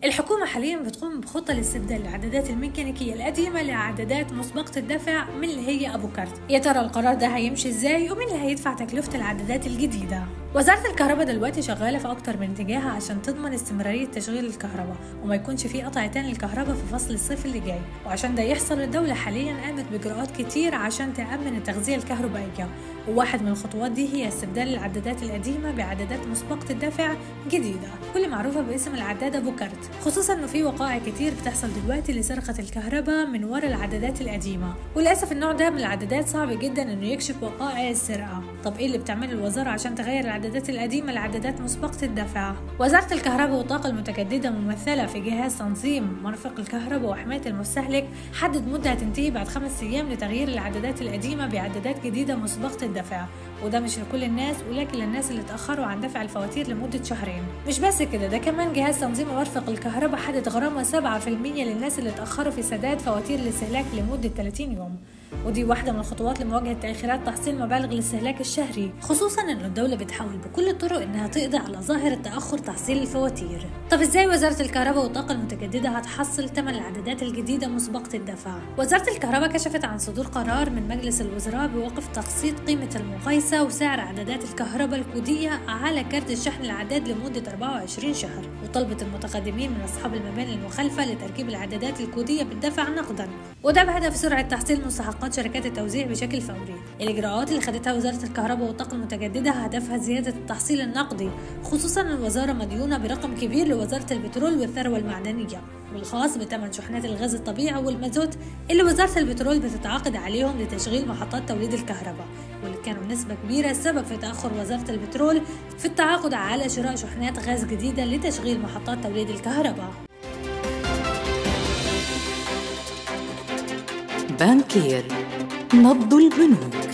الحكومة حاليا بتقوم بخطة لاستبدال العدادات الميكانيكية القديمة لعدادات مسبقة الدفع من اللي هي أبو كارت يا ترى القرار ده هيمشي ازاي ومين اللي هيدفع تكلفة العدادات الجديدة وزارة الكهرباء دلوقتي شغالة في أكتر من اتجاه عشان تضمن استمرارية تشغيل الكهرباء وما يكونش في قطع تاني للكهرباء في فصل الصيف اللي جاي وعشان ده يحصل الدولة حاليا قامت بإجراءات كتير عشان تأمن التغذية الكهربائية وواحد من الخطوات دي هي استبدال العدادات القديمة بعدادات مسبقة الدفع جديدة واللي معروفة باسم العدادة بوكارت خصوصا انه في وقائع كتير بتحصل دلوقتي لسرقة الكهرباء من ورا العدادات القديمة وللأسف النوع ده من العدادات صعب جدا انه يكشف وقائع السرقة طب ايه اللي بتعمله الوزارة عشان تغير العدادات القديمة لعدادات مسبقة الدفع وزارة الكهرباء والطاقة المتجددة ممثلة في جهاز تنظيم مرفق الكهرباء وحماية المستهلك حدد مدة هتنتهي بعد خمس أيام لتغيير العدادات القديمة بعدادات جديدة مسبقة الدفع وده مش لكل الناس ولكن للناس اللي اتأخروا عن دفع الفواتير لمدة شهرين مش بس كده ده كمان جهاز تنظيم مرفق الكهرباء حدد غرامة 7% للناس اللي اتأخروا في سداد فواتير الاستهلاك لمدة 30 يوم ودي واحدة من الخطوات لمواجهة تأخيرات تحصيل مبالغ الاستهلاك الشهري خصوصا ان الدولة بتحاول بكل الطرق انها تقضي على ظاهرة تأخر تحصيل الفواتير طب ازاي وزارة الكهرباء والطاقة المتجددة هتحصل ثمن العدادات الجديدة مسبقة الدفع وزارة الكهرباء كشفت عن صدور قرار من مجلس الوزراء بوقف تقسيط قيمة المقايسة وسعر عدادات الكهرباء الكودية على كارت الشحن العداد لمدة 24 شهر وطلبت المتقدمين من أصحاب المباني المخالفة لتركيب العدادات الكودية بالدفع نقدا وده بهدف سرعة تحصيل مستحقات شركات التوزيع بشكل فوري الإجراءات اللي خدتها وزارة الكهرباء والطاقة المتجددة هدفها زيادة التحصيل النقدي خصوصا أن الوزارة مديونة برقم كبير لوزارة البترول والثروة المعدنية والخاص بثمن شحنات الغاز الطبيعي والمازوت اللي وزارة البترول بتتعاقد عليهم لتشغيل محطات توليد الكهرباء واللي كانوا بنسبة كبيرة السبب في تأخر وزارة البترول في التعاقد على شراء شحنات غاز جديدة لتشغيل محطات توليد الكهرباء بانكير نبض البنوك